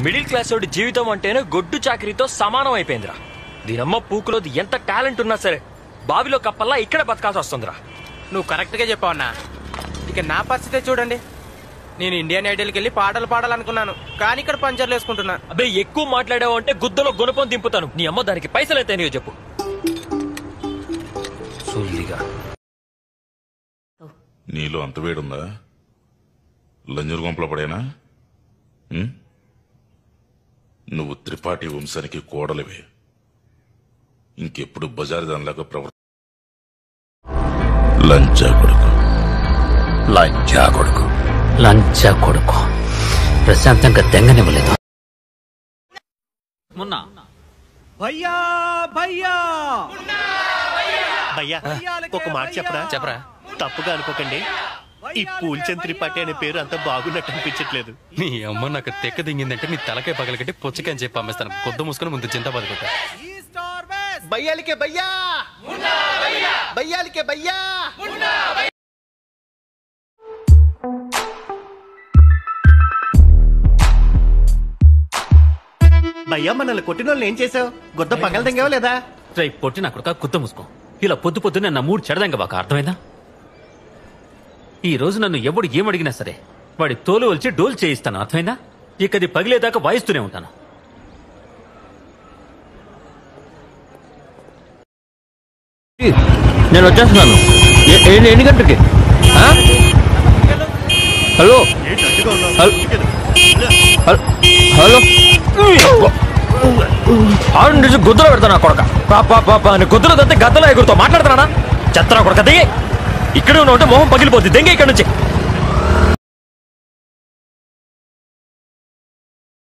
Middle class వాడి జీవితం అంటేనే గొడ్డు చాకరీతో సమానం అయిపోయిందిరా దీనమ్మ పూకులోది ఎంత టాలెంట్ ఉన్నా సరే బావిలో కప్పల్లా ఇక్కడే బతకాల్సి వస్తుందిరా నువ్వు కరెక్ట్ గా చెప్పావు అన్నా ఇక నా పరిస్థితే చూడండి నేను ఇండియన్ ఐడల్కి వెళ్ళి పాటలు పాడాలనుకున్నాను కానీ ఇక్కడ పంచర్లు వేసుకుంటున్నా అబ్బే ఎక్కువ మాట్లాడావు అంటే గుద్దలో గుణపం దింపుతాను నీ అమ్మ దానికి పైసలు అయితేనే చెప్పు సుల్లిగా నీలో అంత వేడుందా లంజరు గుంపల పడేనా ఉం? నువ్వు త్రిపాఠి వంశానికి కోడలివే ఇంకెప్పుడు బజారు దానిలాగా ప్రవర్ లంచా కొడుకు లంచా కొడుకు లంచా కొడుకు ప్రశాంతంగా తెంగనివ్వలేదు మొన్న భయ్యా భయ్యా భయ్యా ఒక మాట చెప్పరా చెప్పరా తప్పుగా అనుకోకండి ఈ పూల్చంద్ త్రిపాఠి అనే పేరు అంత బాగున్నట్టు అనిపించట్లేదు నీ అమ్మ నాకు తెక్క దింగిందంటే నీ తలకాయ పగలకట్టి పుచ్చకాయని చెప్పి పంపిస్తాను కొద్దు మూసుకొని ముందు చింత బతుకుంటా ఈస్ట్ ఆర్ వెస్ట్ భయ్యాలికే భయ్యా భయ్యాలికే భయ్యా భయ్యా మనల్ని కొట్టిన వాళ్ళని ఏం చేసావు గుద్ద పగల దింగావా లేదా రేయ్ పొట్టి నా కొడుక కుత్త మూసుకో ఇలా పొద్దు పొద్దునే నా మూడు చెడదంగ బాక అర్థమైందా ఈ రోజు నన్ను ఎవడు ఏమడిగినా సరే వాడి తోలు వచ్చి డోల్ చేయిస్తాను అర్థమైందా ఇకది పగిలేదాకా వాయిస్తూనే ఉంటాను నేను వచ్చేస్తున్నాను ఎన్ని గంటలకి హలో హలో ఆడు నుంచి గుద్దలో పెడతాను కొడక పాప పాప అని గుద్దలో తంతే గద్దలో ఎగురుతో మాట్లాడుతున్నానా చెత్తరా కొడక దిగి ఇక్కడే ఉన్నావు అంటే మొహం పగిలిపోద్ది దెంగ ఇక్కడ నుంచి